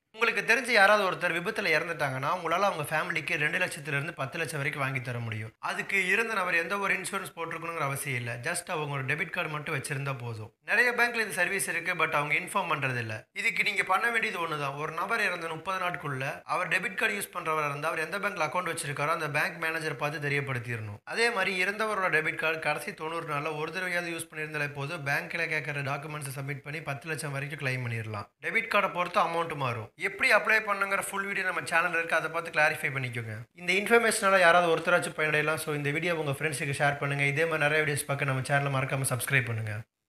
உங்களுக்கு தெரிஞ்ச யாராவது ஒருத்தர் விபத்தில் இறந்துட்டாங்கன்னா உங்களால் அவங்க ஃபேமிலிக்கு ரெண்டு லட்சத்துலேருந்து பத்து லட்சம் வரைக்கும் வாங்கி தர முடியும் அதுக்கு இருந்த நபர் எந்த ஒரு இன்சூரன்ஸ் போட்டிருக்கணுங்கிற அவசியம் இல்லை ஜஸ்ட் அவங்க ஒரு டெபிட் கார்டு மட்டும் வச்சிருந்தா போதும் நிறைய பேங்க்ல இந்த சர்வீஸ் இருக்கு பட் அவங்க இன்ஃபார்ம் பண்றது இல்ல இதுக்கு நீங்க பண்ண வேண்டியது ஒன்று தான் ஒரு நபர் இறந்த முப்பது நாட்குள்ள அவர் டெபிட் கார்டு யூஸ் பண்றவரா இருந்தால் அவர் எந்த பேங்க்ல அக்கௌண்ட் வச்சிருக்காரோ அந்த பேங்க் மேனேஜர் பார்த்து தெரியப்படுத்திடணும் அதே மாதிரி இறந்தவரோட டெபிட் கார்டு கடைசி தொண்ணூறு நாளில் ஒரு தடவையாவது யூஸ் பண்ணியிருந்தாலே போதும் பேங்க்ல கேட்குற டாக்குமெண்ட்ஸை சப்மிட் பண்ணி பத்து லட்சம் வரைக்கும் கிளைம் பண்ணிடலாம் டெபிட் கார்டை பொறுத்து அமௌண்ட் மாறும் எப்படி அப்ளை பண்ணுங்கிற ஃபுல் வீடியோ நம்ம சேனல் இருக்கு அதை பார்த்து கிளாரிஃபை பண்ணிக்கோங்க இந்த இன்ஃபர்மேஷனால யாராவது ஒருத்தராச்சும் பயனடையலாம் ஸோ இந்த வீடியோ உங்க ஃப்ரெண்ட்ஸுக்கு ஷேர் பண்ணுங்க இதே மாதிரி நிறைய வீடியோஸ் பார்க்க நம்ம சேனலை மறக்காம சப்ஸ்கிரைப் பண்ணுங்க